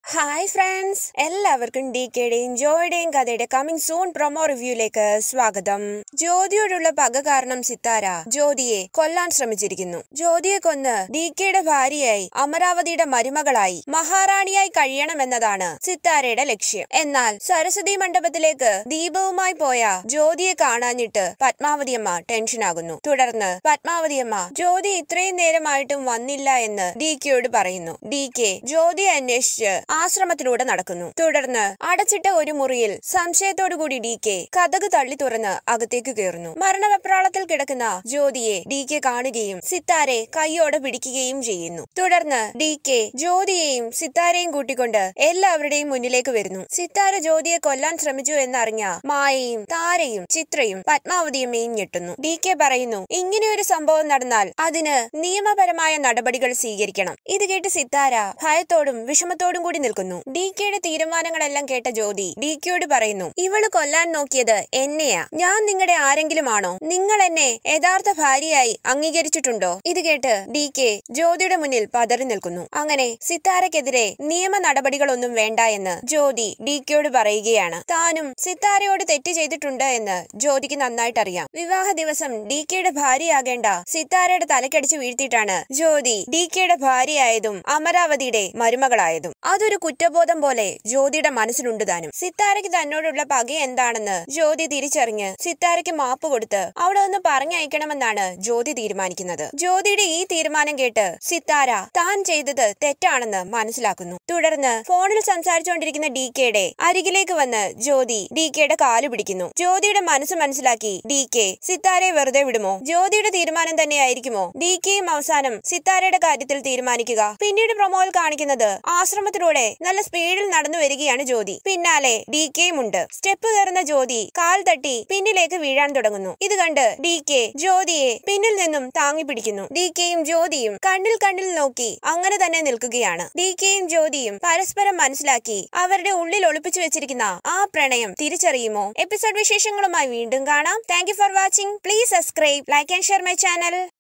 hi friends എല്ലാവർക്കും D കെയുടെയും ജോയുടെയും കഥയുടെ കമ്മിങ് സൂൺ പ്രൊമോ റിവ്യൂയിലേക്ക് സ്വാഗതം ജ്യോതിയോടുള്ള പക കാരണം സിത്താര ജ്യോതിയെ കൊല്ലാൻ ശ്രമിച്ചിരിക്കുന്നു ജ്യോതിയെ കൊന്ന് ഡി കെയുടെ ഭാര്യയായി അമരാവതിയുടെ മരുമകളായി മഹാറാണിയായി കഴിയണമെന്നതാണ് സിത്താരയുടെ ലക്ഷ്യം എന്നാൽ സരസ്വതി മണ്ഡപത്തിലേക്ക് ദീപവുമായി പോയ ജ്യോതിയെ കാണാഞ്ഞിട്ട് പത്മാവതിയമ്മ ടെൻഷനാകുന്നു തുടർന്ന് പത്മാവതിയമ്മ ജ്യോതി ഇത്രയും നേരമായിട്ടും വന്നില്ല എന്ന് ഡി കെയോട് പറയുന്നു ഡി കെ ജ്യോതിയെ അന്വേഷിച്ച് ആശ്രമത്തിലൂടെ നടക്കുന്നു തുടർന്ന് അടച്ചിട്ട ഒരു മുറിയിൽ സംശയത്തോടുകൂടി ഡി കെ കഥക് തള്ളി തുറന്ന് അകത്തേക്ക് കയറുന്നു മരണവെപ്രാളത്തിൽ കിടക്കുന്ന ജ്യോതിയെ ഡി കെ കാണുകയും സിത്താരെ കൈയോടെ പിടിക്കുകയും ചെയ്യുന്നു തുടർന്ന് ഡി കെ ജ്യോതിയെയും സിത്താരെയും കൂട്ടിക്കൊണ്ട് എല്ലാവരുടെയും മുന്നിലേക്ക് വരുന്നു സിത്താര ജ്യോതിയെ കൊല്ലാൻ ശ്രമിച്ചു എന്നറിഞ്ഞ മായയും താരയും ചിത്രയും പത്മാവതിയമ്മയും ഞെട്ടുന്നു ഡി കെ പറയുന്നു ഇങ്ങനെയൊരു സംഭവം നടന്നാൽ അതിന് നിയമപരമായ നടപടികൾ സ്വീകരിക്കണം ഇത് കേട്ട് സിത്താര ഭയത്തോടും വിഷമത്തോടും കൂടി നിൽക്കുന്നു ഡി കെയുടെ തീരുമാനങ്ങളെല്ലാം കേട്ട ജ്യോതി ഡി കെയോട് പറയുന്നു ഇവള് കൊല്ലാൻ നോക്കിയത് എന്നെയാ ഞാൻ നിങ്ങളുടെ ആരെങ്കിലും ആണോ നിങ്ങൾ എന്നെ യഥാർത്ഥ ഭാര്യയായി അംഗീകരിച്ചിട്ടുണ്ടോ ഇത് കേട്ട് ഡി കെ ജ്യോതിയുടെ മുന്നിൽ പതറി നിൽക്കുന്നു അങ്ങനെ സിത്താരക്കെതിരെ നിയമ നടപടികളൊന്നും വേണ്ട എന്ന് ജ്യോതി ഡി കെയോട് പറയുകയാണ് താനും സിത്താരയോട് തെറ്റ് ചെയ്തിട്ടുണ്ട് എന്ന് ജ്യോതിക്ക് നന്നായിട്ട് അറിയാം വിവാഹ ദിവസം ഡി കെയുടെ ഭാര്യയാകേണ്ട സിത്താരയുടെ തലക്കടിച്ച് വീഴ്ത്തിയിട്ടാണ് ജ്യോതി ഡി കെയുടെ ഭാര്യയായതും അമരാവതിയുടെ മരുമകളായതും അതൊരു കുറ്റബോധം പോലെ ജ്യോതിയുടെ മനസ്സിലുണ്ട് താനും സിത്താരയ്ക്ക് തന്നോടുള്ള പക എന്താണെന്ന് ജ്യോതി തിരിച്ചറിഞ്ഞ് സിത്താരയ്ക്ക് മാപ്പ് കൊടുത്ത് അവിടെ നിന്ന് പറഞ്ഞയക്കണമെന്നാണ് ജ്യോതി തീരുമാനിക്കുന്നത് ജ്യോതിയുടെ ഈ തീരുമാനം കേട്ട് സിത്താര താൻ ചെയ്തത് തെറ്റാണെന്ന് മനസ്സിലാക്കുന്നു തുടർന്ന് ഫോണിൽ സംസാരിച്ചുകൊണ്ടിരിക്കുന്ന ഡി കെയുടെ അരികിലേക്ക് വന്ന് ജ്യോതി ഡി കെയുടെ കാല് പിടിക്കുന്നു ജ്യോതിയുടെ മനസ്സ് മനസ്സിലാക്കി ഡി കെ സിത്താരയെ വെറുതെ വിടുമോ ജ്യോതിയുടെ തീരുമാനം തന്നെയായിരിക്കുമോ ഡി കെയും അവസാനം സിത്താരയുടെ കാര്യത്തിൽ തീരുമാനിക്കുക പിന്നീട് പ്രൊമോയിൽ കാണിക്കുന്നത് ആശ്രമത്തിലൂടെ നല്ല സ്പീഡിൽ നടന്നു വരികയാണ് ജ്യോതി പിന്നാലെ ഡി കെയും ഉണ്ട് സ്റ്റെപ്പ് കയറുന്ന ജ്യോതി കാൽ തട്ടി പിന്നിലേക്ക് വീഴാൻ തുടങ്ങുന്നു ഇത് കണ്ട് ഡി കെ ജ്യോതിയെ പിന്നിൽ നിന്നും താങ്ങി പിടിക്കുന്നു ഡി കെയും ജ്യോതിയും കണ്ണിൽ കണ്ണിൽ നോക്കി അങ്ങനെ തന്നെ നിൽക്കുകയാണ് ഡി കെയും ജ്യോതിയും പരസ്പരം മനസ്സിലാക്കി അവരുടെ ഉള്ളിൽ ഒളിപ്പിച്ചു വെച്ചിരിക്കുന്ന ആ പ്രണയം തിരിച്ചറിയുമോ എപ്പിസോഡ് വിശേഷങ്ങളുമായി വീണ്ടും കാണാം thank for watching please subscribe like and share my channel